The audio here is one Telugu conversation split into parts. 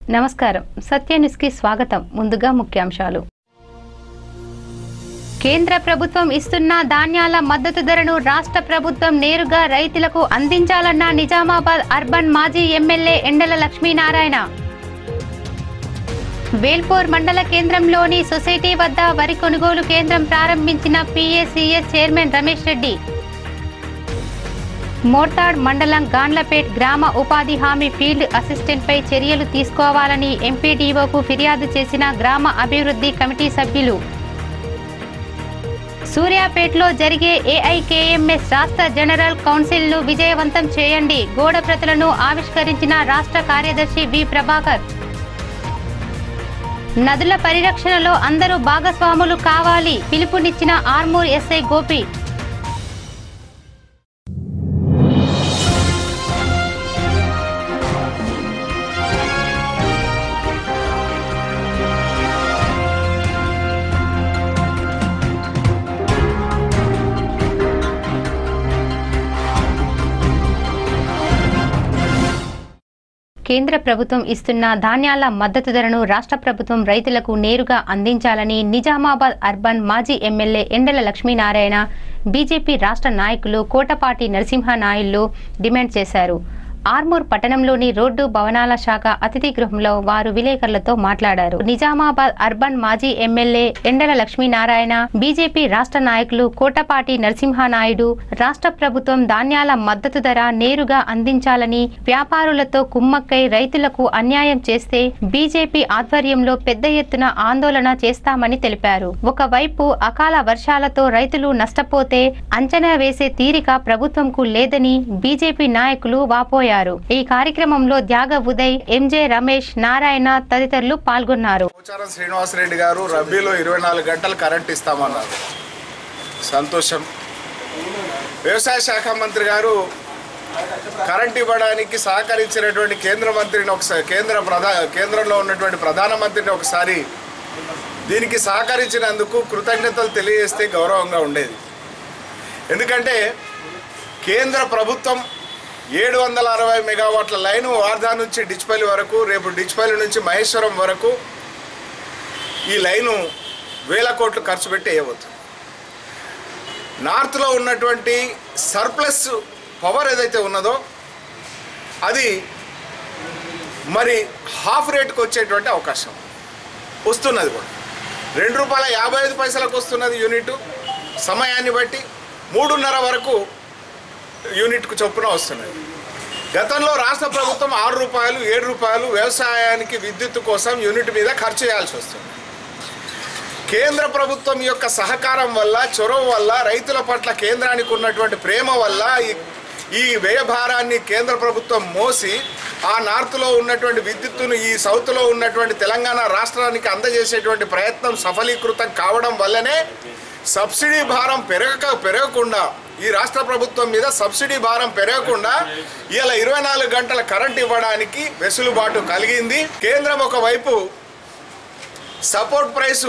నమస్కారం సత్య న్యూస్కి స్వాగతం ముందుగా ముఖ్యాంశాలు కేంద్ర ప్రభుత్వం ఇస్తున్న ధాన్యాల మద్దతు ధరను రాష్ట్ర ప్రభుత్వం నేరుగా రైతులకు అందించాలన్న నిజామాబాద్ అర్బన్ మాజీ ఎమ్మెల్యే ఎండల లక్ష్మీనారాయణ వేల్పూర్ మండల కేంద్రంలోని సొసైటీ వద్ద వరి కొనుగోలు కేంద్రం ప్రారంభించిన పిఏసిఎస్ చైర్మన్ రమేష్ రెడ్డి మోర్తాడ్ మండలం గాండ్లపేట్ గ్రామ ఉపాధి హామీ ఫీల్డ్ అసిస్టెంట్ పై చర్యలు తీసుకోవాలని ఎంపీడీఓకు ఫిర్యాదు చేసిన గ్రామ అభివృద్ధి కమిటీ సభ్యులు సూర్యాపేటలో జరిగే ఏఐకేఎంఎస్ రాష్ట్ర జనరల్ కౌన్సిల్ను విజయవంతం చేయండి గోడ ప్రతులను ఆవిష్కరించిన రాష్ట్ర కార్యదర్శి వి ప్రభాకర్ నదుల పరిరక్షణలో అందరూ భాగస్వాములు కావాలి పిలుపునిచ్చిన ఆర్మూర్ ఎస్ఐ గోపి కేంద్ర ప్రభుత్వం ఇస్తున్న ధాన్యాల మద్దతు ధరను రాష్ట్ర ప్రభుత్వం రైతులకు నేరుగా అందించాలని నిజామాబాద్ అర్బన్ మాజీ ఎమ్మెల్యే ఎండల లక్ష్మీనారాయణ బీజేపీ రాష్ట్ర నాయకులు కోటపాటి నరసింహ నాయుళ్లు డిమాండ్ చేశారు ఆర్మూర్ పట్టణంలోని రోడ్డు భవనాల శాఖ అతిథి గృహంలో వారు విలేకరులతో మాట్లాడారు నిజామాబాద్ అర్బన్ మాజీ ఎమ్మెల్యే ఎండల లక్ష్మీనారాయణ బీజేపీ రాష్ట్ర నాయకులు కోటపాటి నరసింహానాయుడు రాష్ట్ర ప్రభుత్వం ధాన్యాల మద్దతు ధర నేరుగా అందించాలని వ్యాపారులతో కుమ్మక్కై రైతులకు అన్యాయం చేస్తే బీజేపీ ఆధ్వర్యంలో పెద్ద ఎత్తున ఆందోళన చేస్తామని తెలిపారు ఒకవైపు అకాల వర్షాలతో రైతులు నష్టపోతే అంచనా వేసే తీరిక ప్రభుత్వంకు లేదని బీజేపీ నాయకులు వాపోయారు ఈ కార్యక్రమంలో త్యాగ ఉదయ్ ఎంజే రమేష్ నారాయణ తదితరులు పాల్గొన్నారు పోచారం శ్రీనివాసరెడ్డి గారు రబీలో ఇరవై నాలుగు గంటలు కరెంట్ ఇస్తామన్నారు సంతోషం వ్యవసాయ శాఖ మంత్రి గారు కరెంట్ ఇవ్వడానికి సహకరించినటువంటి కేంద్ర మంత్రిని ఒకసారి కేంద్ర ప్రధా కేంద్రంలో ఉన్నటువంటి ప్రధానమంత్రిని ఒకసారి దీనికి సహకరించినందుకు కృతజ్ఞతలు తెలియజేస్తే గౌరవంగా ఉండేది ఎందుకంటే కేంద్ర ప్రభుత్వం ఏడు వందల అరవై మెగావాట్ల లైను వార్ధా నుంచి డిచ్పల్లి వరకు రేపు డిచ్పల్లి నుంచి మహేశ్వరం వరకు ఈ లైను వేల కోట్లు ఖర్చు పెట్టి వేయవచ్చు నార్త్లో ఉన్నటువంటి సర్ప్లస్ పవర్ ఏదైతే ఉన్నదో అది మరి హాఫ్ రేట్కి వచ్చేటువంటి అవకాశం వస్తున్నది కూడా రెండు రూపాయల యాభై ఐదు పైసలకు వస్తున్నది యూనిట్ సమయాన్ని బట్టి మూడున్నర వరకు యూనిట్కు చొప్పున వస్తున్నది గతంలో రాష్ట్ర ప్రభుత్వం ఆరు రూపాయలు ఏడు రూపాయలు వ్యవసాయానికి విద్యుత్ కోసం యూనిట్ మీద ఖర్చు చేయాల్సి వస్తుంది కేంద్ర ప్రభుత్వం యొక్క సహకారం వల్ల చొరవ వల్ల రైతుల పట్ల కేంద్రానికి ఉన్నటువంటి ప్రేమ వల్ల ఈ ఈ వ్యయభారాన్ని కేంద్ర ప్రభుత్వం మోసి ఆ నార్త్లో ఉన్నటువంటి విద్యుత్తును ఈ సౌత్లో ఉన్నటువంటి తెలంగాణ రాష్ట్రానికి అందజేసేటువంటి ప్రయత్నం సఫలీకృతం కావడం వల్లనే సబ్సిడీ భారం పెరగక పెరగకుండా ఈ రాష్ట్ర ప్రభుత్వం మీద సబ్సిడీ భారం పెరగకుండా ఇలా ఇరవై నాలుగు గంటల కరెంట్ ఇవ్వడానికి వెసులుబాటు కలిగింది కేంద్రం ఒకవైపు సపోర్ట్ ప్రైసు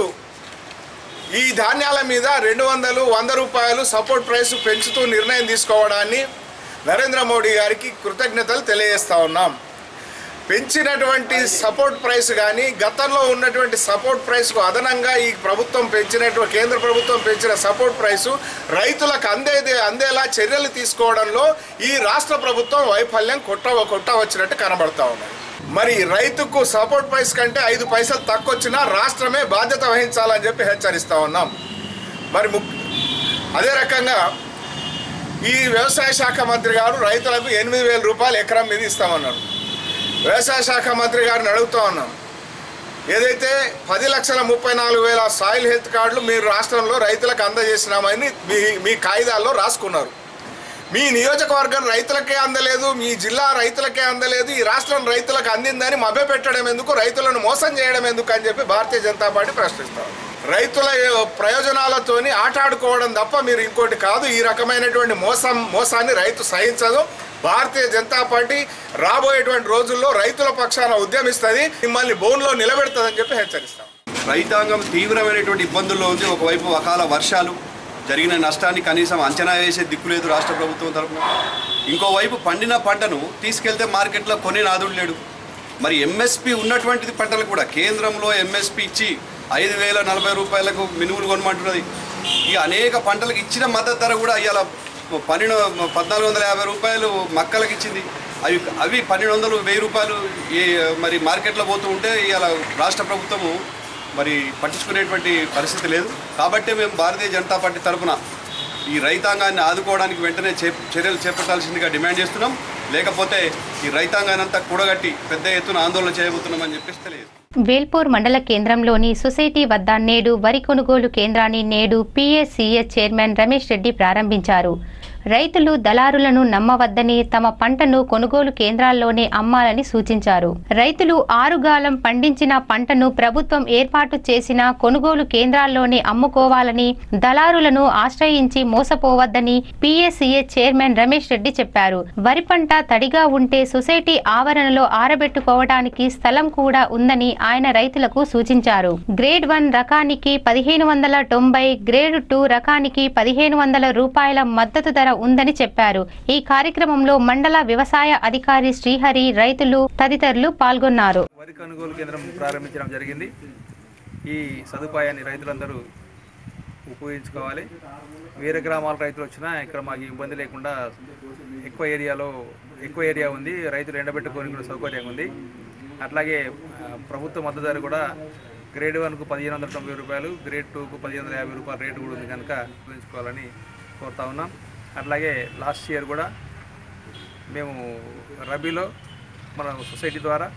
ఈ ధాన్యాల మీద రెండు వందలు వంద రూపాయలు సపోర్ట్ ప్రైస్ పెంచుతూ నిర్ణయం తీసుకోవడాన్ని నరేంద్ర మోడీ గారికి కృతజ్ఞతలు తెలియజేస్తా ఉన్నాం పెంచినటువంటి సపోర్ట్ ప్రైస్ కానీ గతంలో ఉన్నటువంటి సపోర్ట్ ప్రైస్కు అదనంగా ఈ ప్రభుత్వం పెంచినటువంటి కేంద్ర ప్రభుత్వం పెంచిన సపోర్ట్ ప్రైసు రైతులకు అందే అందేలా చర్యలు తీసుకోవడంలో ఈ రాష్ట్ర ప్రభుత్వం వైఫల్యం కొట్ట కొట్ట వచ్చినట్టు కనబడతా ఉన్నది మరి రైతుకు సపోర్ట్ ప్రైస్ కంటే ఐదు పైసలు తక్కువ వచ్చినా రాష్ట్రమే బాధ్యత వహించాలని చెప్పి హెచ్చరిస్తా ఉన్నాం మరి ముక్ అదే రకంగా ఈ వ్యవసాయ శాఖ మంత్రి గారు రైతులకు ఎనిమిది వేల రూపాయలు ఎకరం మీద ఇస్తామన్నారు వ్యవసాయ శాఖ మంత్రి గారిని అడుగుతా ఉన్నాం ఏదైతే పది లక్షల ముప్పై నాలుగు వేల సాయిల్ హెల్త్ కార్డులు మీరు రాష్ట్రంలో రైతులకు అందజేసినామని మీ మీ కాగితాల్లో రాసుకున్నారు మీ నియోజకవర్గం రైతులకే అందలేదు మీ జిల్లా రైతులకే అందలేదు ఈ రాష్ట్రం రైతులకు అందిందని మభ్యపెట్టడం ఎందుకు రైతులను మోసం చేయడం ఎందుకు అని చెప్పి భారతీయ జనతా పార్టీ ప్రశ్నిస్తారు రైతుల ప్రయోజనాలతోని ఆటాడుకోవడం తప్ప మీరు ఇంకోటి కాదు ఈ రకమైనటువంటి మోసం మోసాన్ని రైతు సహించదు భారతీయ జనతా పార్టీ రాబోయేటువంటి రోజుల్లో రైతుల పక్షాన ఉద్యమిస్తుంది మిమ్మల్ని బోన్లో నిలబెడుతుందని చెప్పి హెచ్చరిస్తాం రైతాంగం తీవ్రమైనటువంటి ఇబ్బందుల్లో ఉంది ఒకవైపు అకాల వర్షాలు జరిగిన నష్టాన్ని కనీసం అంచనా వేసే దిక్కు లేదు రాష్ట్ర ప్రభుత్వం తరఫున ఇంకోవైపు పండిన పంటను తీసుకెళ్తే మార్కెట్లో కొనే నాదుడు లేడు మరి ఎంఎస్పి ఉన్నటువంటిది పంటలు కూడా కేంద్రంలో ఎంఎస్పి ఇచ్చి ఐదు వేల నలభై రూపాయలకు మినుములు కొనమంటున్నది ఈ అనేక పంటలకు ఇచ్చిన మద్దతు ధర కూడా ఇవాళ పన్నెండు పద్నాలుగు వందల యాభై రూపాయలు మక్కలకు ఇచ్చింది అవి అవి పన్నెండు వందలు వెయ్యి రూపాయలు ఈ మరి మార్కెట్లో పోతూ ఉంటే ఇవాళ రాష్ట్ర ప్రభుత్వము మరి పట్టించుకునేటువంటి పరిస్థితి లేదు కాబట్టి మేము భారతీయ జనతా పార్టీ తరఫున ఈ రైతాంగాన్ని ఆదుకోవడానికి వెంటనే చే చర్యలు చేపట్టాల్సిందిగా డిమాండ్ చేస్తున్నాం లేకపోతే ఈ రైతాంగాన్ని అంతా కూడగట్టి పెద్ద ఎత్తున ఆందోళన చేయబోతున్నామని చెప్పేసి తెలియదు వేల్పూర్ మండల కేంద్రంలోని సొసైటీ వద్ద నేడు వరి కొనుగోలు కేంద్రాన్ని నేడు పిఎస్సిఎస్ చైర్మన్ రమేష్ రెడ్డి ప్రారంభించారు రైతులు దళారులను నమ్మవద్దని తమ పంటను కొనుగోలు కేంద్రాల్లోనే అమ్మాలని సూచించారు రైతులు ఆరుగాలం పండించిన పంటను ప్రభుత్వం ఏర్పాటు చేసిన కొనుగోలు కేంద్రాల్లోనే అమ్ముకోవాలని దళారులను ఆశ్రయించి మోసపోవద్దని పిఎస్సిఏ చైర్మన్ రమేష్ రెడ్డి చెప్పారు వరి పంట తడిగా ఉంటే సొసైటీ ఆవరణలో ఆరబెట్టుకోవడానికి స్థలం కూడా ఉందని ఆయన రైతులకు సూచించారు గ్రేడ్ వన్ రకానికి పదిహేను వందల తొంభై గ్రేడ్ టూ రకానికి పదిహేను వందల రూపాయల మద్దతు ధర ఉందని చెప్పారు ఈ కార్యక్రమంలో మండల వ్యవసాయ అధికారి శ్రీహరి రైతులు తదితరులు పాల్గొన్నారు వరి కొనుగోలు కేంద్రం ప్రారంభించడం జరిగింది ఈ సదుపాయాన్ని రైతులందరూ ఉపయోగించుకోవాలి వేరే గ్రామాల రైతులు వచ్చినా ఇక్కడ మాకు ఇబ్బంది లేకుండా ఎక్కువ ఏరియాలో ఎక్కువ ఏరియా ఉంది రైతులు ఎండబెట్టుకొని కూడా సౌకర్యంగా ఉంది అట్లాగే ఆ, ప్రభుత్వ మద్దతు ధర కూడా గ్రేడ్ వన్కు పదిహేను వందల తొంభై రూపాయలు గ్రేడ్ టూకు పదిహేను వందల యాభై రూపాయల రేటు కూడా ఉంది కనుక ఉపయోగించుకోవాలని కోరుతా ఉన్నాం అట్లాగే లాస్ట్ ఇయర్ కూడా మేము రబీలో మన సొసైటీ ద్వారా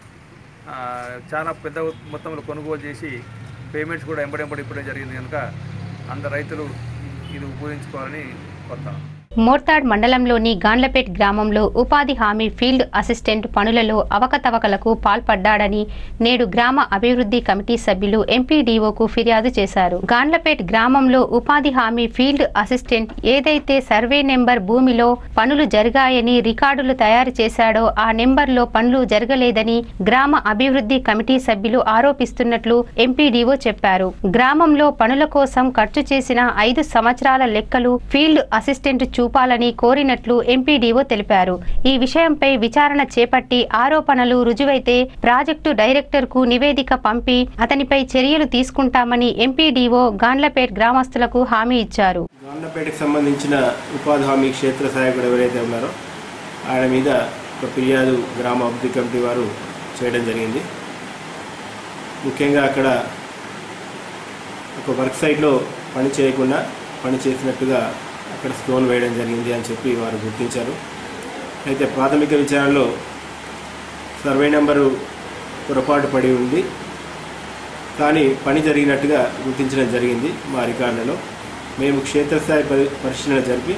ఆ, చాలా పెద్ద మొత్తంలో కొనుగోలు చేసి పేమెంట్స్ కూడా ఎంబడెంబడి ఇప్పుడే జరిగింది కనుక అందరు రైతులు ఇది ఉపయోగించుకోవాలని కోరుతాం మోర్తాడ్ మండలంలోని గాండ్లపేట్ గ్రామంలో ఉపాధి హామీ ఫీల్డ్ అసిస్టెంట్ పనులలో అవకతవకలకు పాల్పడ్డాడని నేడు గ్రామ అభివృద్ధి కమిటీ సభ్యులు ఎంపీడీఓకు ఫిర్యాదు చేశారు గాండ్లపేట్ గ్రామంలో ఉపాధి హామీ ఫీల్డ్ అసిస్టెంట్ ఏదైతే సర్వే నెంబర్ భూమిలో పనులు జరిగాయని రికార్డులు తయారు చేశాడో ఆ నెంబర్లో పనులు జరగలేదని గ్రామ అభివృద్ధి కమిటీ సభ్యులు ఆరోపిస్తున్నట్లు ఎంపీడీఓ చెప్పారు గ్రామంలో పనుల కోసం ఖర్చు చేసిన ఐదు సంవత్సరాల లెక్కలు ఫీల్డ్ అసిస్టెంట్ చూపాలని కోరినట్లు ఎంపీడీఓ తెలిపారు ఈ విషయంపై విచారణ చేపట్టి ఆరోపణలు రుజువైతే ప్రాజెక్టు డైరెక్టర్ కు నివేదిక పంపి అతనిపై చర్యలు తీసుకుంటామని ఎంపీడీఓ గాండ్లపేట్ గ్రామస్తులకు హామీ ఇచ్చారు గవర్నపేటకు సంబంధించిన ఉపాధి హామీ క్షేత్ర సహాయకుడు ఎవరైతే ఉన్నారో ఆయన మీద ఒక ఫిర్యాదు గ్రామ అభివృద్ధి కమిటీ వారు చేయడం జరిగింది ముఖ్యంగా అక్కడ ఒక వర్క్ సైట్లో పని చేయకుండా పని చేసినట్టుగా అక్కడ స్టోన్ వేయడం జరిగింది అని చెప్పి వారు గుర్తించారు అయితే ప్రాథమిక విచారణలో సర్వే నెంబరు పొరపాటు పడి ఉంది కానీ పని జరిగినట్టుగా గుర్తించడం జరిగింది మా రికార్డులలో మేము క్షేత్రస్థాయి పరి పరిశీలన జరిపి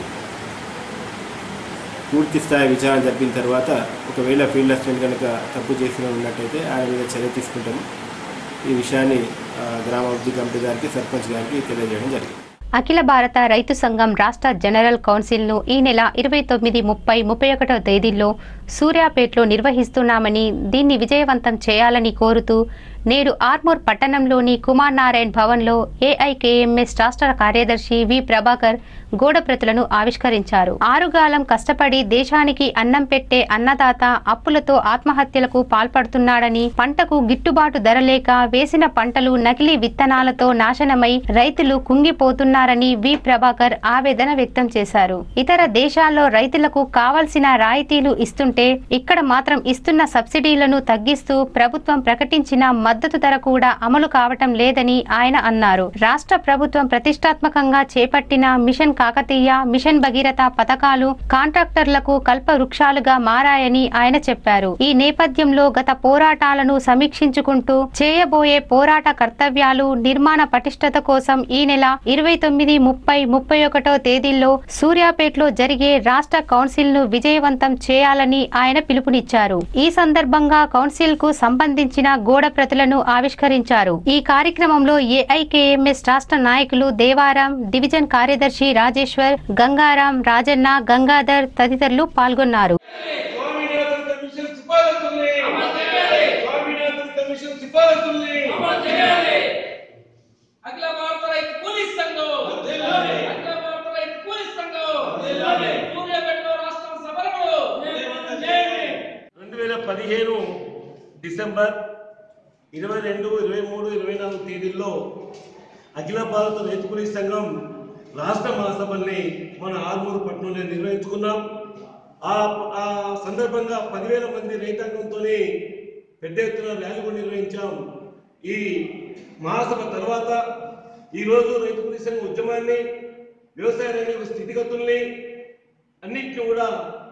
పూర్తి స్థాయి విచారణ జరిపిన తర్వాత ఒకవేళ ఫీల్డ్ అసిస్టెంట్ కనుక తప్పు చేసిన ఉన్నట్టయితే ఆయన మీద చర్య తీసుకుంటాము ఈ విషయాన్ని ఆ, గ్రామ అభివృద్ధి కమిటీ గారికి సర్పంచ్ గారికి తెలియజేయడం జరిగింది అఖిల భారత రైతు సంఘం రాష్ట్ర జనరల్ కౌన్సిల్ ను ఈ నెల ఇరవై తొమ్మిది ముప్పై ముప్పై ఒకటో తేదీల్లో సూర్యాపేటలో నిర్వహిస్తున్నామని దీన్ని విజయవంతం చేయాలని కోరుతూ నేడు ఆర్మూర్ పట్టణంలోని కుమార్ నారాయణ్ భవన్లో ఏఐకేఎంఎస్ రాష్ట్ర కార్యదర్శి వి ప్రభాకర్ గోడప్రతులను ఆవిష్కరించారు ఆరుగాలం కష్టపడి దేశానికి అన్నం పెట్టే అన్నదాత అప్పులతో ఆత్మహత్యలకు పాల్పడుతున్నాడని పంటకు గిట్టుబాటు ధర లేక వేసిన పంటలు నకిలీ విత్తనాలతో నాశనమై రైతులు కుంగిపోతున్నారని వి ప్రభాకర్ ఆవేదన వ్యక్తం చేశారు ఇతర దేశాల్లో రైతులకు కావలసిన రాయితీలు ఇస్తుంటే ఇక్కడ మాత్రం ఇస్తున్న సబ్సిడీలను తగ్గిస్తూ ప్రభుత్వం ప్రకటించిన మద్దతు ధర కూడా అమలు కావటం లేదని ఆయన అన్నారు రాష్ట్ర ప్రభుత్వం ప్రతిష్టాత్మకంగా చేపట్టిన మిషన్ కాకతీయ మిషన్ భగీరథ పథకాలు కాంట్రాక్టర్లకు కల్పవృక్షాలుగా మారాయని ఆయన చెప్పారు ఈ నేపథ్యంలో గత పోరాటాలను సమీక్షించుకుంటూ చేయబోయే పోరాట కర్తవ్యాలు నిర్మాణ పటిష్టత కోసం ఈ నెల ఇరవై తొమ్మిది ముప్పై ముప్పై ఒకటో తేదీల్లో సూర్యాపేటలో జరిగే రాష్ట్ర కౌన్సిల్ ను విజయవంతం చేయాలని ఆయన పిలుపునిచ్చారు ఈ సందర్భంగా కౌన్సిల్ కు సంబంధించిన గోడ ప్రతులను ఆవిష్కరించారు ఈ కార్యక్రమంలో ఏఐకేఎంఎస్ రాష్ట్ర నాయకులు దేవారాం డివిజన్ కార్యదర్శి రాజేశ్వర్ గంగారాం రాజన్న గంగాధర్ తదితరులు పాల్గొన్నారు స్వామినాథన్ కమిషన్ సిఫారసుల్ని స్వామినాథన్ కమిషన్ సిఫారసుల్ని అఖిల భారత రైతు పోలీస్ సంఘం అఖిల భారత రైతు పోలీస్ సంఘం సూర్యాపేటలో రాష్ట్రం సభలో రెండు వేల పదిహేను డిసెంబర్ ఇరవై రెండు ఇరవై మూడు ఇరవై నాలుగు తేదీల్లో అఖిల భారత రైతు కూలీ సంఘం రాష్ట్ర మహాసభల్ని మన ఆర్మూరు పట్టణంలో నిర్వహించుకున్నాం ఆ ఆ సందర్భంగా పదివేల మంది రైతాంగంతో పెద్ద ఎత్తున ర్యాలీ కూడా నిర్వహించాం ఈ మహాసభ తర్వాత ఈరోజు రైతు కూలీ సంఘం ఉద్యమాన్ని వ్యవసాయ రంగ స్థితిగతుల్ని అన్నింటినీ కూడా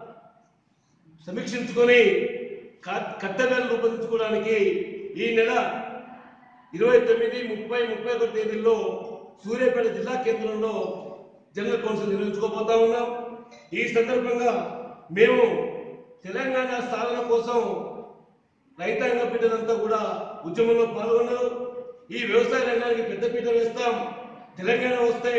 సమీక్షించుకొని కా- కర్తవ్యాలు రూపొందించుకోవడానికి ఈ నెల ఇరవై తొమ్మిది ముప్పై ముప్పై ఒకటి తేదీల్లో సూర్యాపేట జిల్లా కేంద్రంలో జనరల్ కౌన్సిల్ నిర్వహించుకోబోతా ఉన్నాం ఈ సందర్భంగా మేము తెలంగాణ సాధన కోసం రైతాంగ బిడ్డలంతా కూడా ఉద్యమంలో పాల్గొన్నారు ఈ వ్యవసాయ రంగానికి పెద్దపీట వేస్తాం తెలంగాణ వస్తే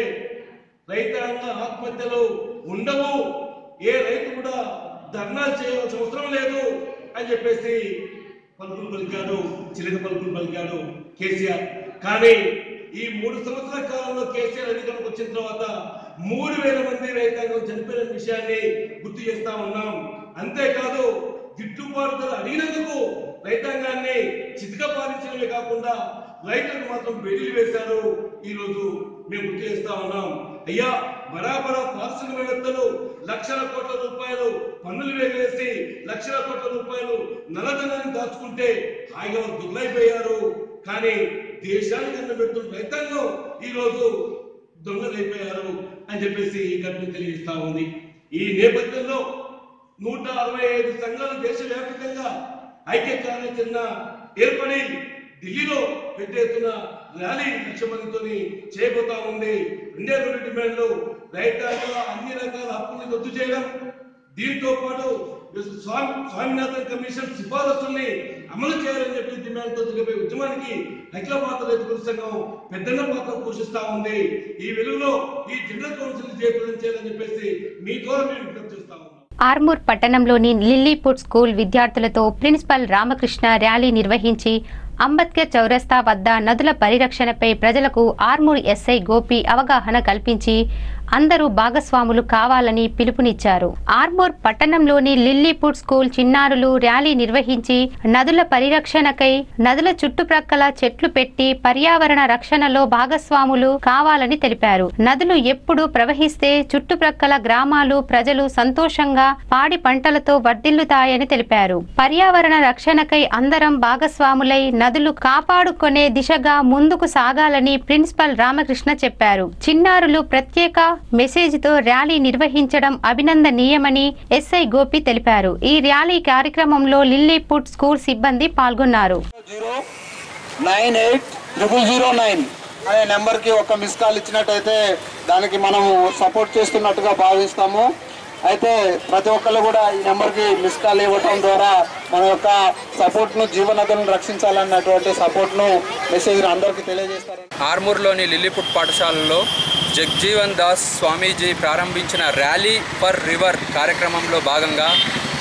రైతాంగ ఆత్మహత్యలు ఉండవు ఏ రైతు కూడా ధర్నాలు చేయవలసిన అవసరం లేదు అని చెప్పేసి పలుకులు పలికాడు చిలక పలుకులు పలికాడు కేసీఆర్ కానీ ఈ మూడు సంవత్సరాల కాలంలో కేసీఆర్ అధికారంలోకి వచ్చిన తర్వాత మూడు వేల మంది రైతాంగం చనిపోయిన విషయాన్ని గుర్తు చేస్తా ఉన్నాం అంతేకాదు గిట్టుబాటు ధర అడిగినందుకు రైతాంగాన్ని చితిక పాలించడమే కాకుండా రైతులకు మాత్రం బెడిలు వేశారు ఈ రోజు మేము గుర్తు చేస్తా ఉన్నాం అయ్యా బరాబరా పారిశ్రామికవేత్తలు లక్షల కోట్ల రూపాయలు పన్నులు వేగేసి లక్షల కోట్ల రూపాయలు నల్లధనాన్ని దాచుకుంటే హాయిగా దుర్లైపోయారు కానీ దేశానికి అన్న పెడుతున్న రైతాంగం ఈ రోజు దొంగలైపోయారు అని చెప్పేసి ఈ ఘటన తెలియజేస్తా ఉంది ఈ నేపథ్యంలో నూట అరవై ఐదు సంఘాలు దేశవ్యాప్తంగా ఐక్య కార్యాచరణ ఏర్పడి ఢిల్లీలో పెద్ద ఎత్తున ర్యాలీ లక్ష మందితో చేయబోతా ఉంది రెండే రెండు డిమాండ్లు రైతాంగ అన్ని రకాల హక్కుల్ని రద్దు చేయడం దీంతో పాటు స్వామి స్వామినాథన్ కమిషన్ సిఫారసుల్ని అమలు చేయాలని చెప్పి డిమాండ్తో జరిగే ఉద్యమానికి అఖిల భారత రైతు కూలీ సంఘం పెద్దన్న పాత్ర పోషిస్తా ఉంది ఈ వెలుగులో ఈ జనరల్ కౌన్సిల్ జయప్రదం చేయాలని చెప్పేసి మీ ద్వారా మేము విజ్ఞప్తి చేస్తా ఉన్నాం ఆర్మూర్ పట్టణంలోని లిల్లీపుట్ స్కూల్ విద్యార్థులతో ప్రిన్సిపల్ రామకృష్ణ ర్యాలీ నిర్వహించి అంబేద్కర్ చౌరస్తా వద్ద నదుల పరిరక్షణపై ప్రజలకు ఆర్మూర్ ఎస్ఐ గోపి అవగాహన కల్పించి అందరూ భాగస్వాములు కావాలని పిలుపునిచ్చారు ఆర్మూర్ పట్టణంలోని లిల్లీపుట్ స్కూల్ చిన్నారులు ర్యాలీ నిర్వహించి నదుల పరిరక్షణకై నదుల చుట్టుప్రక్కల చెట్లు పెట్టి పర్యావరణ రక్షణలో భాగస్వాములు కావాలని తెలిపారు నదులు ఎప్పుడు ప్రవహిస్తే చుట్టుప్రక్కల గ్రామాలు ప్రజలు సంతోషంగా పాడి పంటలతో వర్ధిల్లుతాయని తెలిపారు పర్యావరణ రక్షణకై అందరం భాగస్వాములై నదులు కాపాడుకునే దిశగా ముందుకు సాగాలని ప్రిన్సిపల్ రామకృష్ణ చెప్పారు చిన్నారులు ప్రత్యేక మెసేజ్ తో ర్యాలీ నిర్వహించడం అభినందనీయమని ఎస్ఐ గోపి తెలిపారు ఈ ర్యాలీ కార్యక్రమంలో లిల్లీపుట్ స్కూల్ సిబ్బంది పాల్గొన్నారు zero nine eight triple zero nine అనే నెంబర్కి ఒక మిస్ కాల్ ఇచ్చినట్టయితే దానికి మనము సపోర్ట్ చేస్తున్నట్టుగా భావిస్తాము అయితే ప్రతి ఒక్కళ్ళు కూడా ఈ నెంబర్కి మిస్ కాల్ ఇవ్వటం ద్వారా మన యొక్క సపోర్ట్ను జీవనదులను రక్షించాలన్నటువంటి సపోర్ట్ను మెసేజ్ అందరికీ తెలియజేస్తారు ఆర్మూర్లోని లిల్లీపుట్ పాఠశాలలో జగ్జీవన్ దాస్ స్వామీజీ ప్రారంభించిన ర్యాలీ ఫర్ రివర్ కార్యక్రమంలో భాగంగా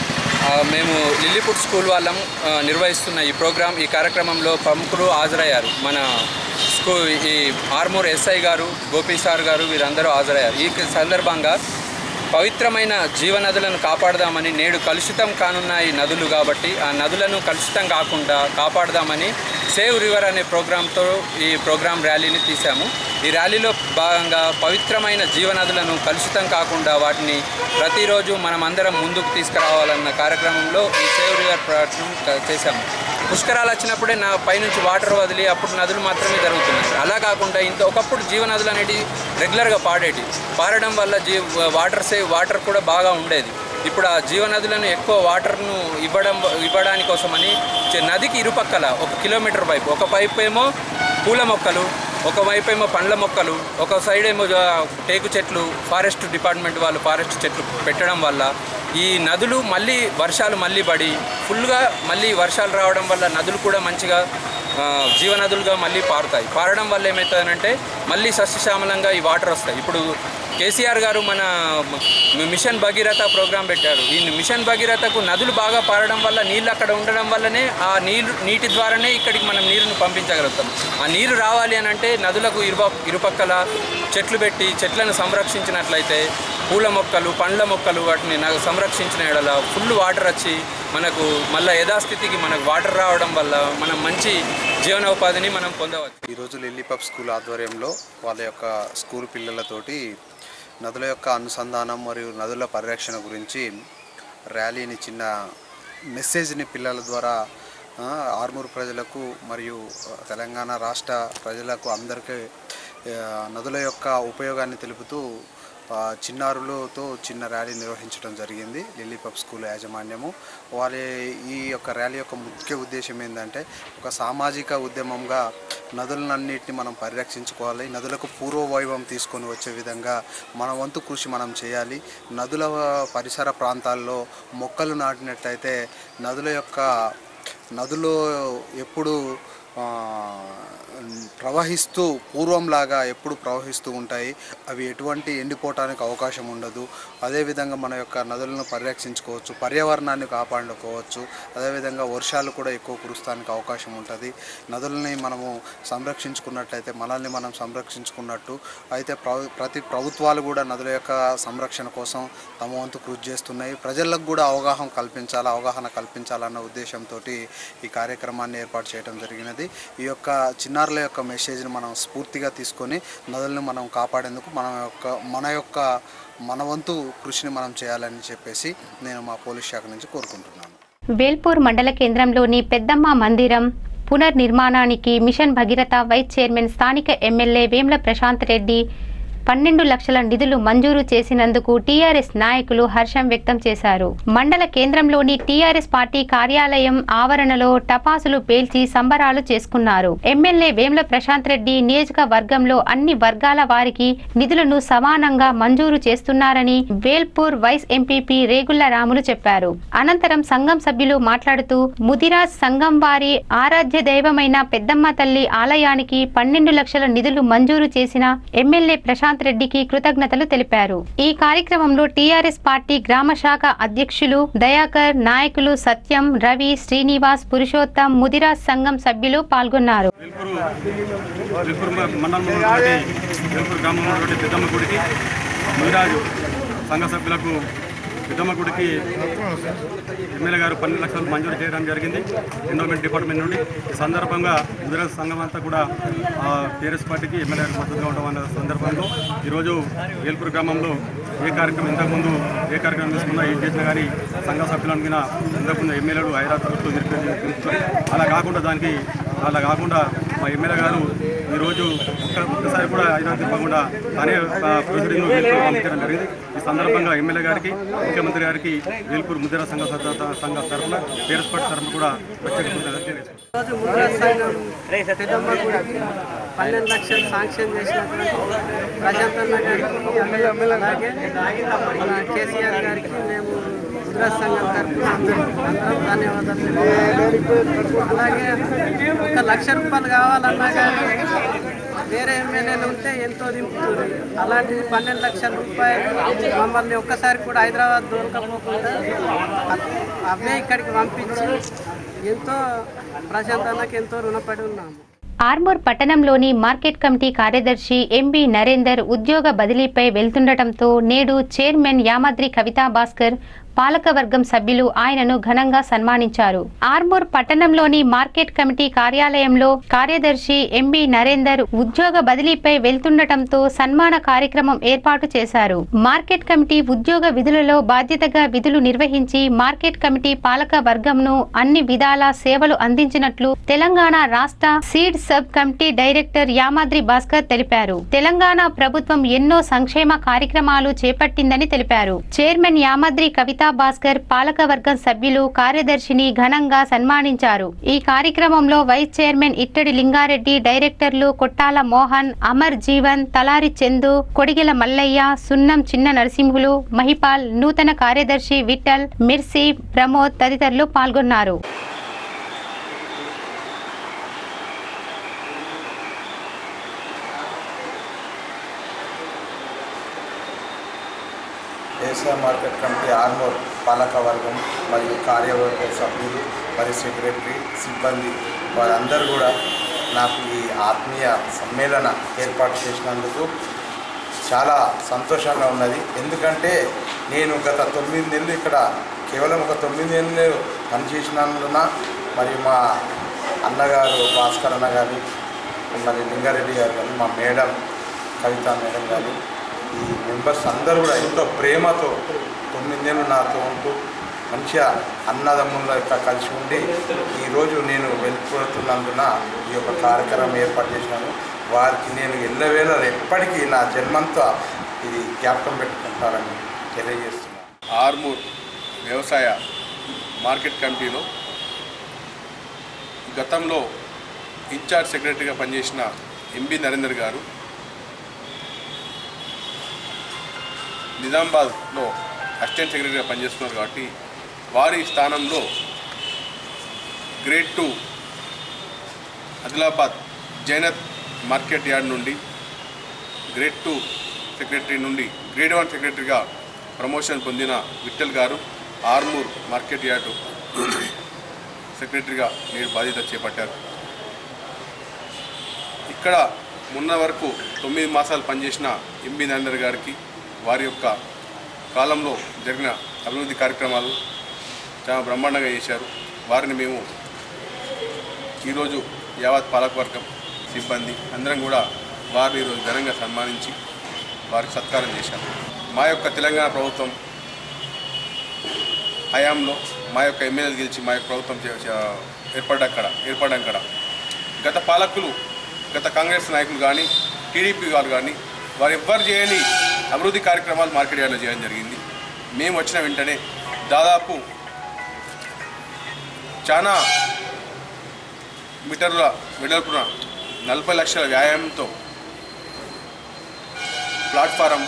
ఆ, మేము లిల్లీపుట్ స్కూల్ వాళ్ళం ఆ, నిర్వహిస్తున్న ఈ ప్రోగ్రాం ఈ కార్యక్రమంలో ప్రముఖులు హాజరయ్యారు మన స్కూల్ ఈ ఆర్మూర్ ఎస్ఐ గారు గోపి సార్ గారు వీరందరూ హాజరయ్యారు ఈ సందర్భంగా పవిత్రమైన జీవనదులను కాపాడదామని నేడు కలుషితం కానున్న ఈ నదులు కాబట్టి ఆ నదులను కలుషితం కాకుండా కాపాడదామని సేవ్ రివర్ అనే ప్రోగ్రాంతో ఈ ప్రోగ్రాం ర్యాలీని తీశాము ఈ ర్యాలీలో భాగంగా పవిత్రమైన జీవనదులను కలుషితం కాకుండా వాటిని ప్రతిరోజు మనం అందరం ముందుకు తీసుకురావాలన్న కార్యక్రమంలో ఈ సేవ్ రివర్ ప్రయత్నం క- చేశాము పుష్కరాలు వచ్చినప్పుడే నా పైనుంచి వాటర్ వదిలి అప్పుడు నదులు మాత్రమే జరుగుతున్నాయి అలా కాకుండా ఇంత ఒకప్పుడు జీవనదులు అనేటివి రెగ్యులర్గా పాడేటి పారడం వల్ల జీ వాటర్ సేవ్ వాటర్ కూడా బాగా ఉండేది ఇప్పుడు ఆ జీవనదులను ఎక్కువ వాటర్ను ఇవ్వడం ఇవ్వడాని కోసమని చె- నదికి ఇరుపక్కల ఒక కిలోమీటర్ వైపు ఒక వైపు ఏమో పూల మొక్కలు ఒక వైపు ఏమో పండ్ల మొక్కలు ఒక సైడ్ ఏమో ఆ, టేకు చెట్లు ఫారెస్ట్ డిపార్ట్మెంట్ వాళ్ళు ఫారెస్ట్ చెట్లు పెట్టడం వల్ల ఈ నదులు మళ్ళీ వర్షాలు మళ్ళీ పడి ఫుల్గా మళ్ళీ వర్షాలు రావడం వల్ల నదులు కూడా మంచిగా ఆ, జీవనదులుగా మళ్ళీ పారుతాయి పారడం వల్ల ఏమవుతుందంటే మళ్ళీ సస్యశ్యామలంగా ఈ వాటర్ వస్తాయి ఇప్పుడు కేసీఆర్ గారు మన మ- మిషన్ భగీరథ ప్రోగ్రాం పెట్టారు ఈ మిషన్ భగీరథకు నదులు బాగా పారడం వల్ల నీళ్ళు అక్కడ ఉండడం వల్లనే ఆ నీళ్ళు నీటి ద్వారానే ఇక్కడికి మనం నీరును పంపించగలుగుతాం ఆ నీరు రావాలి అని అంటే నదులకు ఇరుప ఇరుపక్కల చెట్లు పెట్టి చెట్లను సంరక్షించినట్లయితే పూల మొక్కలు పండ్ల మొక్కలు వాటిని నాకు సంరక్షించిన ఎడల ఫుల్ వాటర్ వచ్చి మనకు మళ్ళీ యథాస్థితికి మనకు వాటర్ రావడం వల్ల మనం మంచి జీవనోపాధిని మనం పొందవచ్చు ఈరోజు లిల్లీపప్ స్కూల్ ఆధ్వర్యంలో వాళ్ళ యొక్క స్కూల్ పిల్లలతోటి నదుల యొక్క అనుసంధానం మరియు నదుల పరిరక్షణ గురించి ర్యాలీని చిన్న మెసేజ్ని పిల్లల ద్వారా ఆ, ఆర్మూరు ప్రజలకు మరియు ఆ, తెలంగాణ రాష్ట్ర ప్రజలకు అందరికీ ఆ, నదుల యొక్క ఉపయోగాన్ని తెలుపుతూ ఆ, చిన్నారులతో చిన్న ర్యాలీ నిర్వహించడం జరిగింది లిల్లీపప్ స్కూల్ యాజమాన్యము వారి ఈ యొక్క ర్యాలీ యొక్క ముఖ్య ఉద్దేశం ఏంటంటే ఒక సామాజిక ఉద్యమంగా నదులన్నింటినీ మనం పరిరక్షించుకోవాలి నదులకు పూర్వ వైభవం తీసుకొని వచ్చే విధంగా మన వంతు కృషి మనం చేయాలి నదుల పరిసర ప్రాంతాల్లో మొక్కలు నాటినట్టయితే నదుల యొక్క నదులు ఎప్పుడు ఆ, ప్రవహిస్తూ పూర్వంలాగా ఎప్పుడు ప్రవహిస్తూ ఉంటాయి అవి ఎటువంటి ఎండిపోవటానికి అవకాశం ఉండదు అదేవిధంగా మన యొక్క నదులను పరిరక్షించుకోవచ్చు పర్యావరణాన్ని కాపాడుకోవచ్చు అదేవిధంగా వర్షాలు కూడా ఎక్కువ కురుస్తానికి అవకాశం ఉంటుంది నదులని మనము సంరక్షించుకున్నట్లయితే మనల్ని మనం సంరక్షించుకున్నట్టు అయితే ప్ర- ప్రతి ప్రభుత్వాలు కూడా నదుల యొక్క సంరక్షణ కోసం తమ వంతు కృషి చేస్తున్నాయి ప్రజలకు కూడా అవగాహన కల్పించాలి అవగాహన కల్పించాలన్న ఉద్దేశంతో ఈ కార్యక్రమాన్ని ఏర్పాటు చేయడం జరిగినది ఈ యొక్క చిన్నారుల యొక్క మెసేజ్ని మనం స్ఫూర్తిగా తీసుకొని నదులను మనం కాపాడేందుకు మన యొక్క మన యొక్క మన వంతు కృషిని మనం చేయాలని చెప్పేసి నేను మా పోలీస్ శాఖ నుంచి కోరుకుంటున్నాను వేల్పూర్ మండల కేంద్రంలోని పెద్దమ్మ మందిరం పునర్నిర్మాణానికి మిషన్ భగీరథ వైస్ చైర్మన్ స్థానిక ఎమ్మెల్యే వేమ్ల ప్రశాంత్ రెడ్డి పన్నెండు లక్షల నిధులు మంజూరు చేసినందుకు టీఆర్ఎస్ నాయకులు హర్షం వ్యక్తం చేశారు మండల కేంద్రంలోని టీఆర్ఎస్ పార్టీ కార్యాలయం ఆవరణలో టపాసులు పేల్చి సంబరాలు చేసుకున్నారు ఎమ్మెల్యే వేమ్ల ప్రశాంత్ రెడ్డి నియోజకవర్గంలో అన్ని వర్గాల వారికి నిధులను సమానంగా మంజూరు చేస్తున్నారని వేల్పూర్ వైస్ ఎంపీపీ రేగుళ్ల రాములు చెప్పారు అనంతరం సంఘం సభ్యులు మాట్లాడుతూ ముదిరాజ్ సంఘం వారి ఆరాధ్య దైవమైన పెద్దమ్మ తల్లి ఆలయానికి పన్నెండు లక్షల నిధులు మంజూరు చేసిన ఎమ్మెల్యే ప్రశాంత్ రెడ్డికి కృతజ్ఞతలు తెలిపారు ఈ కార్యక్రమంలో టీఆర్ఎస్ పార్టీ గ్రామ శాఖ అధ్యక్షులు దయాకర్ నాయకులు సత్యం రవి శ్రీనివాస్ పురుషోత్తం ముదిరాజ్ సంఘం సభ్యులు పాల్గొన్నారు వెల్పూర్ మండలంలో ఉన్నటువంటి వెల్పూర్ గ్రామంలో ఉన్నటువంటి పెద్దమ్మ గుడికి ముదిరాజు సంఘ సభ్యులకు పెద్దమ్మ గుడికి ఎమ్మెల్యే గారు పన్నెండు లక్షలు మంజూరు చేయడం జరిగింది ఎండోమెంట్ డిపార్ట్మెంట్ నుండి ఈ సందర్భంగా ముదిరాజు సంఘం అంతా కూడా టీఆర్ఎస్ పార్టీకి ఎమ్మెల్యే గారికి మద్దతుగా ఉండడం అనే సందర్భంలో ఈరోజు వేల్పూర్ గ్రామంలో ఏ కార్యక్రమం ఇంతకుముందు ఏ కార్యక్రమం తీసుకున్నా ఏం చేసినా కానీ సంఘ సభ్యులను కూడా ఇంతకుముందు ఎమ్మెల్యేలు హైదరాబాద్ నిలిపి అలా కాకుండా దానికి అలా కాకుండా మా ఎమ్మెల్యే గారు ఈరోజు ఒక్క ఒక్కసారి కూడా హైదరాబాద్ తిప్పకుండా తానే ప్రొసీడింగ్ వేల్పూర్ పంపించడం జరిగింది ఈ సందర్భంగా ఎమ్మెల్యే గారికి ముఖ్యమంత్రి గారికి వేల్పూర్ ముద్ర సంఘ సభ్యత- సంఘ తరఫున టీఆర్ఎస్ పార్టీ తరఫున కూడా ప్రత్యేక కృతజ్ఞతలు తెలియజేస్తున్నాను. రోజు ముద్రా సంఘం పెద్దమ్మ గుడికి పన్నెండు లక్షలు శాంక్షన్ చేసినటువంటి ప్రశాంత్ అన్న గారికి అలాగే మన కేసీఆర్ గారికి మేము ముద్రా సంఘం తరఫున అందరం ధన్యవాదాలు తెలియజేస్తున్నాం. అలాగే ఒక లక్ష రూపాయలు కావాలన్నా కానీ వేరే ఎమ్మెల్యేలు ఉంటే ఎంతో దింపుతుంది అలాంటిది పన్నెండు లక్షల రూపాయలు మమ్మల్ని ఒక్కసారి కూడా హైదరాబాద్ దొరకపోకుండా అవే ఇక్కడికి పంపించి ఎంతో ప్రశాంత్ అన్నకి ఎంతో రుణపడి ఉన్నాము ఆర్మూర్ పట్టణంలోని మార్కెట్ కమిటీ కార్యదర్శి ఎంబి నరేందర్ ఉద్యోగ బదిలీపై వెళ్తుండటంతో నేడు చైర్మన్ యామాద్రి కవితా భాస్కర్ పాలకవర్గం సభ్యులు ఆయనను ఘనంగా సన్మానించారు ఆర్మూర్ పట్టణంలోని మార్కెట్ కమిటీ కార్యాలయంలో కార్యదర్శి ఎంబి నరేందర్ ఉద్యోగ బదిలీపై వెళ్తుండటంతో సన్మాన కార్యక్రమం ఏర్పాటు చేశారు మార్కెట్ కమిటీ ఉద్యోగ విధులలో బాధ్యతగా విధులు నిర్వహించి మార్కెట్ కమిటీ పాలక వర్గంను అన్ని విధాల సేవలు అందించినట్లు తెలంగాణ రాష్ట్ర seed sub committee director Yamadri Bhaskar తెలిపారు తెలంగాణ ప్రభుత్వం ఎన్నో సంక్షేమ కార్యక్రమాలు చేపట్టిందని తెలిపారు చైర్మన్ యామాద్రి కవితా భాస్కర్ పాలకవర్గం సభ్యులు కార్యదర్శిని ఘనంగా సన్మానించారు ఈ కార్యక్రమంలో వైస్ చైర్మన్ ఇట్టడి లింగారెడ్డి డైరెక్టర్లు కొట్టాల మోహన్ అమర్ జీవన్ తలారి చందు కొడిగెల మల్లయ్య సున్నం చిన్న నరసింహులు మహిపాల్ నూతన కార్యదర్శి విఠల్ మిర్సి ప్రమోద్ తదితరులు పాల్గొన్నారు ఏషియా మార్కెట్ కమిటీ ఆర్మోర్ పాలక వర్గం మరియు కార్యవర్గ సభ్యులు మరియు సెక్రటరీ సిబ్బంది వారందరూ కూడా నాకు ఈ ఆత్మీయ సమ్మేళన ఏర్పాటు చేసినందుకు చాలా సంతోషంగా ఉన్నది ఎందుకంటే నేను గత తొమ్మిది నెలలు ఇక్కడ కేవలం ఒక తొమ్మిది నెలలు పనిచేసినందున మరి మా అన్నగారు భాస్కర్ అన్న కానీ మరి లింగారెడ్డి గారు కానీ మా మేడం కవిత మేడం కానీ ఈ మెంబర్స్ అందరూ కూడా ఎంతో ప్రేమతో తొమ్మిది నెలలు నాతో ఉంటూ మంచిగా అన్నదమ్ముల యొక్క కలిసి ఉండి ఈరోజు నేను వెళ్ళిపోతున్నందున ఈ యొక్క కార్యక్రమం ఏర్పాటు చేసినాను వారికి నేను ఎల్లవేళ ఎప్పటికీ నా జన్మంతా ఇది జ్ఞాపకం పెట్టుకుంటారని తెలియజేస్తున్నాను ఆర్మూర్ వ్యవసాయ మార్కెట్ కమిటీలో గతంలో ఇన్ఛార్జ్ సెక్రటరీగా పనిచేసిన ఎంబి నరేందర్ గారు నిజామాబాద్లో అసిస్టెంట్ సెక్రటరీగా పనిచేస్తున్నారు కాబట్టి వారి స్థానంలో grade two Adilabad Jainath market yard నుండి గ్రేడ్ టూ సెక్రటరీ నుండి గ్రేడ్ వన్ సెక్రటరీగా ప్రమోషన్ పొందిన విఠల్ గారు ఆర్మూర్ మార్కెట్ యార్డు సెక్రటరీగా నేడు బాధ్యత చేపట్టారు ఇక్కడ మొన్న వరకు తొమ్మిది మాసాలు పనిచేసిన ఎంబి నరేందర్ గారికి వారి యొక్క కాలంలో జరిగిన అభివృద్ధి కార్యక్రమాలు చాలా బ్రహ్మాండంగా చేశారు వారిని మేము ఈరోజు యావత్ పాలకవర్గం సిబ్బంది అందరం కూడా వారిని ఈరోజు ఘనంగా సన్మానించి వారికి సత్కారం చేశారు మా యొక్క తెలంగాణ ప్రభుత్వం హయాంలో మా యొక్క ఎమ్మెల్యేలు గెలిచి మా యొక్క ప్రభుత్వం చే- చే- ఏర్పడ్డక్కడ ఏర్పడ్డాక్కడ గత పాలకులు గత కాంగ్రెస్ నాయకులు కానీ టీడీపీ వారు కానీ వారు ఎవ్వరు చేయని అభివృద్ధి కార్యక్రమాలు మార్కెట్ యార్డ్లో చేయడం జరిగింది మేము వచ్చిన వెంటనే దాదాపు చాలా మీటర్ల వెడల్పున నలభై లక్షల వ్యాయామంతో ప్లాట్ఫారం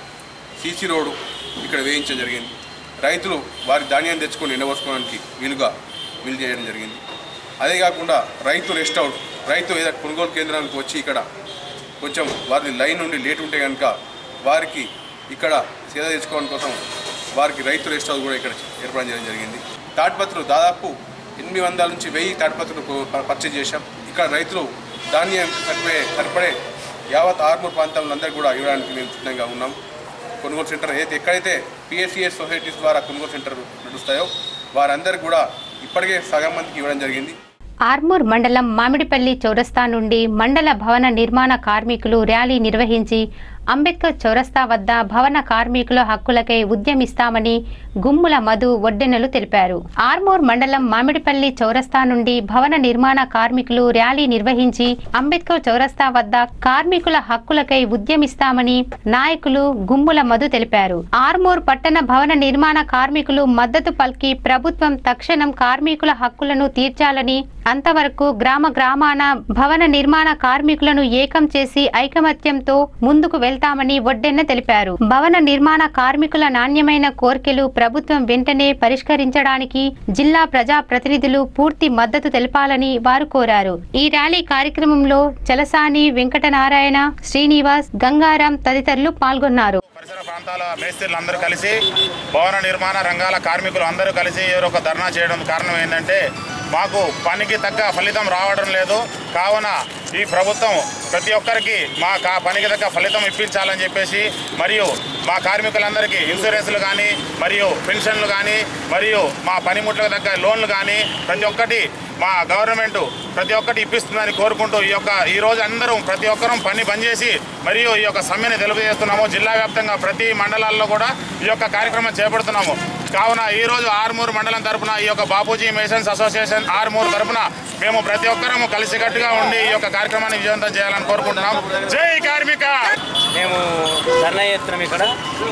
సీసీ రోడ్డు ఇక్కడ వేయించడం జరిగింది రైతులు వారి ధాన్యాన్ని తెచ్చుకొని ఎండబోసుకోవడానికి వీలుగా వీలు చేయడం జరిగింది అదే కాకుండా రైతు రెస్ట్ అవుట్ రైతు ఏదైనా కొనుగోలు కేంద్రానికి వచ్చి ఇక్కడ కొంచెం వారి లైన్ నుండి లేట్ ఉంటే కనుక వారికి ఇక్కడ సేద తెచ్చుకోవడం కోసం వారికి రైతు రెస్ట్ హౌస్ కూడా ఇక్కడ ఏర్పాటు చేయడం జరిగింది తాటిపత్రులు దాదాపు ఎనిమిది వందల నుంచి వెయ్యి తాటిపత్రులు ప- పర్చేజ్ చేశాం ఇక్కడ రైతులు ధాన్యం సరిపడే సరిపడే యావత్ ఆర్మూర్ ప్రాంతంలో అందరికీ కూడా ఇవ్వడానికి మేము సిద్ధంగా ఉన్నాం కొనుగోలు సెంటర్ ఏదైతే ఎక్కడైతే పిఎస్సిఎస్ సొసైటీస్ ద్వారా కొనుగోలు సెంటర్ నడుస్తాయో వారందరికీ కూడా ఇప్పటికే సగం మందికి ఇవ్వడం జరిగింది ఆర్మూర్ మండలం మామిడిపల్లి చౌరస్తా నుండి మండల భవన నిర్మాణ కార్మికులు ర్యాలీ నిర్వహించి అంబేద్కర్ చౌరస్తా వద్ద భవన కార్మికుల హక్కులకై ఉద్యమిస్తామని గుమ్ముల మధు ఒడ్డెనలు తెలిపారు ఆర్మూర్ మండలం మామిడిపల్లి చౌరస్తా నుండి భవన నిర్మాణ కార్మికులు ర్యాలీ నిర్వహించి అంబేద్కర్ చౌరస్తా వద్ద కార్మికుల హక్కులకై ఉద్యమిస్తామని నాయకులు గుమ్ముల మధు తెలిపారు ఆర్మూర్ పట్టణ భవన నిర్మాణ కార్మికులు మద్దతు పలికి ప్రభుత్వం తక్షణం కార్మికుల హక్కులను తీర్చాలని అంతవరకు గ్రామ గ్రామాన భవన నిర్మాణ కార్మికులను ఏకం చేసి ఐకమత్యంతో ముందుకు వెళ్తామని వడ్డెన్న తెలిపారు భవన నిర్మాణ కార్మికుల నాణ్యమైన కోర్కెలు ప్రభుత్వం వెంటనే పరిష్కరించడానికి జిల్లా ప్రజా ప్రతినిధులు పూర్తి మద్దతు తెలపాలని వారు కోరారు ఈ ర్యాలీ కార్యక్రమంలో చలసాని వెంకటనారాయణ శ్రీనివాస్ గంగారాం తదితరులు పాల్గొన్నారు ప్రాంతాల మేస్త్రీలు అందరూ కలిసి భవన నిర్మాణ రంగాల కార్మికులు అందరూ కలిసి ఈ ఒక ధర్నా చేయడం కారణం ఏంటంటే మాకు పనికి తగ్గ ఫలితం రావడం లేదు కావున ఈ ప్రభుత్వం ప్రతి ఒక్కరికి మా కా పనికి తగ్గ ఫలితం ఇప్పించాలని చెప్పేసి మరియు మా కార్మికులందరికీ ఇన్సూరెన్స్లు కానీ మరియు పెన్షన్లు కానీ మరియు మా పనిముట్లకు తగ్గ లోన్లు కానీ ప్రతి ఒక్కటి మా గవర్నమెంట్ ప్రతి ఒక్కటి ఇప్పిస్తుందని కోరుకుంటూ ఈ యొక్క ఈ రోజు అందరం ప్రతి ఒక్కరం పని బంద్ చేసి మరియు ఈ యొక్క సమ్మెని తెలియజేస్తున్నాము జిల్లా వ్యాప్తంగా ప్రతి మండలాల్లో కూడా ఈ యొక్క కార్యక్రమం చేపడుతున్నాము కావున ఈ రోజు ఆర్మూరు మండలం తరపున ఈ యొక్క బాపూజీ మేసన్స్ అసోసియేషన్ ఆర్మూరు తరపున మేము ప్రతి ఒక్కరము కలిసికట్టుగా ఉండి ఈ యొక్క కార్యక్రమాన్ని విజయవంతం చేయాలని కోరుకుంటున్నాం జై కార్మిక మేము ధర్నా చేస్తున్నాం ఇక్కడ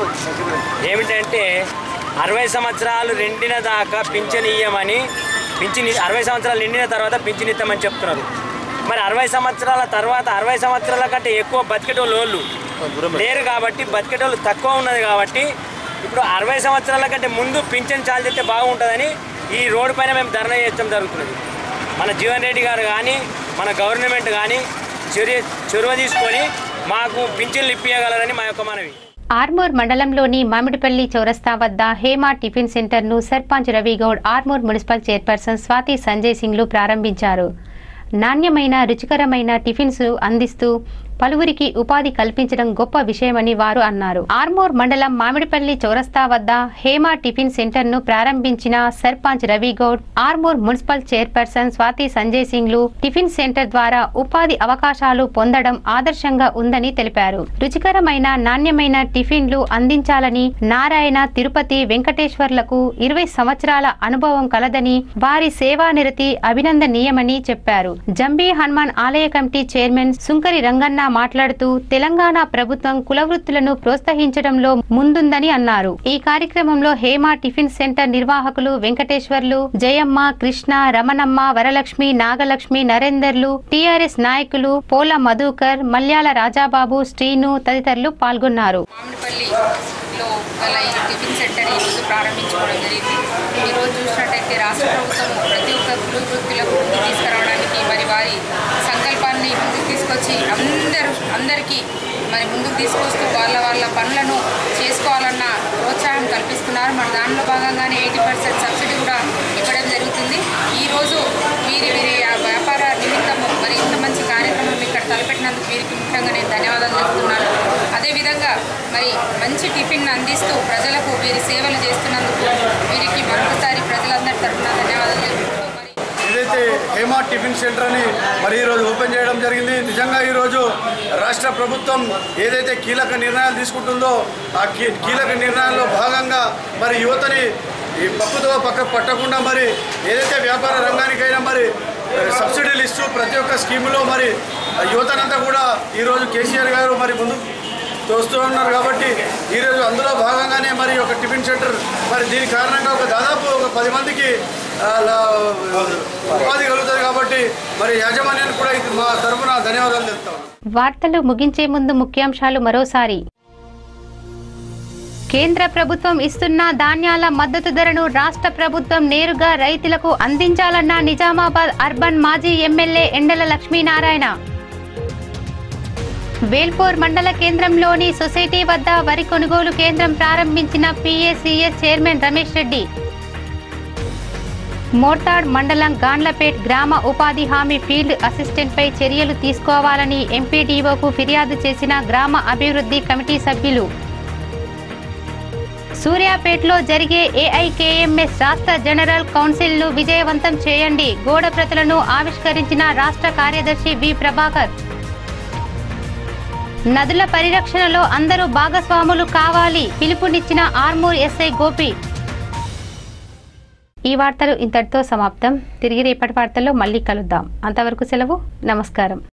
ఏమిటంటే అరవై సంవత్సరాలు నిండిన దాకా పింఛన్ ఇయ్యమని పింఛన్ అరవై సంవత్సరాలు నిండిన తర్వాత పింఛన్ ఇస్తామని చెప్తున్నారు మరి అరవై సంవత్సరాల తర్వాత అరవై సంవత్సరాల కంటే ఎక్కువ బతికేటోళ్ళు వాళ్ళు లేరు కాబట్టి బతికేటోళ్ళు తక్కువ ఉన్నది కాబట్టి ఇప్పుడు అరవై సంవత్సరాల కంటే ముందు పింఛన్ చాలు చేస్తే బాగుంటుందని ఈ రోడ్డు పైన మేము ధర్నా చేయడం జరుగుతున్నది మన జీవన్ రెడ్డి గారు కానీ మన గవర్నమెంట్ కానీ చర్య చొరవ తీసుకొని మాకు పింఛన్లు ఇప్పించగలరని మా యొక్క మనవి ఆర్మూర్ మండలంలోని మామిడిపల్లి చౌరస్తా వద్ద హేమా టిఫిన్ సెంటర్ను సర్పంచ్ రవిగౌడ్ ఆర్మూర్ మున్సిపల్ చైర్పర్సన్ స్వాతి సంజయ్ సింగ్లు ప్రారంభించారు నాణ్యమైన రుచికరమైన టిఫిన్స్ అందిస్తూ పలువురికి ఉపాధి కల్పించడం గొప్ప విషయమని వారు అన్నారు ఆర్మూర్ మండలం మామిడిపల్లి చౌరస్తా వద్ద హేమ టిఫిన్ సెంటర్ ను ప్రారంభించిన సర్పంచ్ రవి గౌడ్ ఆర్మూర్ మున్సిపల్ చైర్పర్సన్ స్వాతి సంజయ్ సింగ్లు టిఫిన్ సెంటర్ ద్వారా ఉపాధి అవకాశాలు పొందడం ఆదర్శంగా ఉందని తెలిపారు రుచికరమైన నాణ్యమైన టిఫిన్లు అందించాలని నారాయణ తిరుపతి వెంకటేశ్వర్లకు ఇరవై సంవత్సరాల అనుభవం కలదని వారి సేవానిరతి అభినందనీయమని చెప్పారు జంబీ హనుమాన్ ఆలయ కమిటీ చైర్మన్ సుంకరి రంగన్న మాట్లాడుతూ తెలంగాణ ప్రభుత్వం కులవృత్తులను ప్రోత్సహించడంలో ముందుందని అన్నారు ఈ కార్యక్రమంలో హేమ టిఫిన్ సెంటర్ నిర్వాహకులు వెంకటేశ్వర్లు జయమ్మ కృష్ణ రమణమ్మ వరలక్ష్మి నాగలక్ష్మి నరేందర్లు టిఆర్ఎస్ నాయకులు పోల మధుకర్ మల్యాల రాజాబాబు శ్రీను తదితరులు పాల్గొన్నారు లో గల ఈ టిఫిన్ సెంటర్ ఈరోజు ప్రారంభించుకోవడం జరిగింది ఈరోజు చూసినట్టయితే రాష్ట్ర ప్రభుత్వం ప్రతి ఒక్క కుల వృత్తులకు ముందుకు తీసుకురావడానికి మరి వారి సంకల్పాన్ని ముందుకు తీసుకొచ్చి అందరూ అందరికీ మరి ముందుకు తీసుకొస్తూ వాళ్ళ వాళ్ళ పనులను చేసుకోవాలన్న ప్రోత్సాహం కల్పిస్తున్నారు మరి దానిలో భాగంగానే ఎయిటీ పర్సెంట్ సబ్సిడీ కూడా ఇవ్వడం జరుగుతుంది ఈరోజు వీరి వీరి ఆ వ్యాపార నిమిత్తము మరి ఇంత మంచి కార్యక్రమం ఇక్కడ తలపెట్టినందుకు వీరికి ముఖ్యంగా నేను ధన్యవాదాలు చెప్తున్నాను అదేవిధంగా మరి మంచి టిఫిన్ అందిస్తూ ప్రజలకు వీరి సేవలు చేస్తున్నందుకు వీరికి మరొకసారి ప్రజలందరి తరఫున ధన్యవాదాలు తెలుపుతూ ఏదైతే హేమా టిఫిన్ సెంటర్ అని మరి ఈరోజు ఓపెన్ చేయడం జరిగింది నిజంగా ఈరోజు రాష్ట్ర ప్రభుత్వం ఏదైతే కీలక నిర్ణయాలు తీసుకుంటుందో ఆ కీ- కీలక నిర్ణయాల్లో భాగంగా మరి యువతని ఈ పప్పుతో పక్క పట్టకుండా మరి ఏదైతే వ్యాపార రంగానికైనా మరి ఆ, సబ్సిడీలు ఇస్తూ ప్రతి ఒక్క స్కీములో మరి ఆ యువతనంతా కూడా ఈరోజు కేసీఆర్ గారు మరి ముందు తోస్తూ ఉన్నారు కాబట్టి ఈరోజు అందులో భాగంగానే మరి ఒక టిఫిన్ సెంటర్ మరి దీని కారణంగా ఒక దాదాపు ఒక పది మందికి ఆ, లా- ఉపాధి కలుగుతుంది కాబట్టి మరి యాజమాన్యానికి కూడా ఇది మా తరఫున ధన్యవాదాలు తెలుపుతాం వార్తలు ముగించే ముందు ముఖ్యాంశాలు మరోసారి కేంద్ర ప్రభుత్వం ఇస్తున్న ధాన్యాల మద్దతు ధరను రాష్ట్ర ప్రభుత్వం నేరుగా రైతులకు అందించాలన్న నిజామాబాద్ అర్బన్ మాజీ ఎమ్మెల్యే ఎండల లక్ష్మీనారాయణ వేల్పూర్ మండల కేంద్రంలోని సొసైటీ వద్ద వరి కొనుగోలు కేంద్రం ప్రారంభించిన పిఏసిఎస్ చైర్మన్ రమేష్ రెడ్డి మోర్తాడ్ మండలం గాన్లపేట్ గ్రామ ఉపాధి హామీ ఫీల్డ్ అసిస్టెంట్పై చర్యలు తీసుకోవాలని ఎంపీడీఓకు ఫిర్యాదు చేసిన గ్రామ అభివృద్ధి కమిటీ సభ్యులు సూర్యాపేటలో జరిగే ఏఐకేఎంఎస్ రాష్ట్ర జనరల్ కౌన్సిల్ను విజయవంతం చేయండి గోడ ప్రతులను ఆవిష్కరించిన రాష్ట్ర కార్యదర్శి వి ప్రభాకర్ నదుల పరిరక్షణలో అందరూ భాగస్వాములు కావాలి పిలుపునిచ్చిన ఆర్మూర్ ఎస్ఐ గోపి ఈ వార్తలు ఇంతటితో సమాప్తం తిరిగి రేపటి వార్తల్లో మళ్ళీ కలుద్దాం అంతవరకు సెలవు నమస్కారం